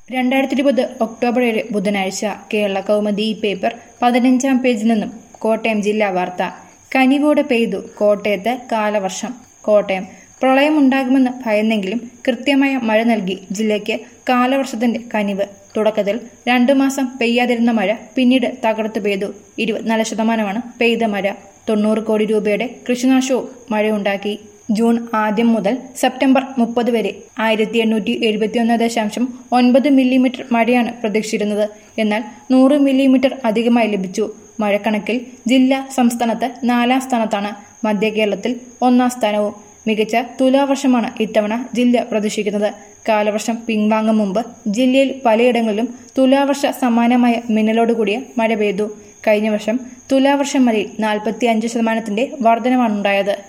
രണ്ടായിരത്തി ഇരുപത് ഒക്ടോബർ ഏഴ് ബുധനാഴ്ച കേരള കൗമുദി ഈ പേപ്പർ പതിനഞ്ചാം പേജിൽ നിന്നും കോട്ടയം ജില്ലാ വാർത്ത കനിവോടെ പെയ്തു കോട്ടയത്ത് കാലവർഷം കോട്ടയം പ്രളയമുണ്ടാകുമെന്ന് ഭയന്നെങ്കിലും കൃത്യമായ മഴ നൽകി ജില്ലയ്ക്ക് കാലവർഷത്തിന്റെ കനിവ് തുടക്കത്തിൽ രണ്ടു മാസം പെയ്യാതിരുന്ന മഴ പിന്നീട് തകർത്തു പെയ്തു ഇരുപത്തിനാല് ശതമാനമാണ് പെയ്ത മഴ തൊണ്ണൂറ് കോടി രൂപയുടെ കൃഷിനാശവും മഴയുണ്ടാക്കി ജൂൺ ആദ്യം മുതൽ സെപ്റ്റംബർ മുപ്പത് വരെ ആയിരത്തി എണ്ണൂറ്റി എഴുപത്തിയൊന്ന് ദശാംശം ഒൻപത് മില്ലിമീറ്റർ മഴയാണ് പ്രതീക്ഷിച്ചിരുന്നത് എന്നാൽ നൂറ് മില്ലിമീറ്റർ അധികമായി ലഭിച്ചു മഴക്കണക്കിൽ ജില്ല സംസ്ഥാനത്ത് നാലാം സ്ഥാനത്താണ് മധ്യ കേരളത്തിൽ ഒന്നാം സ്ഥാനവും മികച്ച തുലാവർഷമാണ് ഇത്തവണ ജില്ല പ്രതീക്ഷിക്കുന്നത് കാലവർഷം പിൻവാങ്ങും മുമ്പ് ജില്ലയിൽ പലയിടങ്ങളിലും തുലാവർഷ സമാനമായ മിന്നലോടുകൂടിയ മഴ പെയ്തു കഴിഞ്ഞ വർഷം തുലാവർഷം വരെ നാൽപ്പത്തി അഞ്ച് ശതമാനത്തിന്റെ വർധനവാണുണ്ടായത്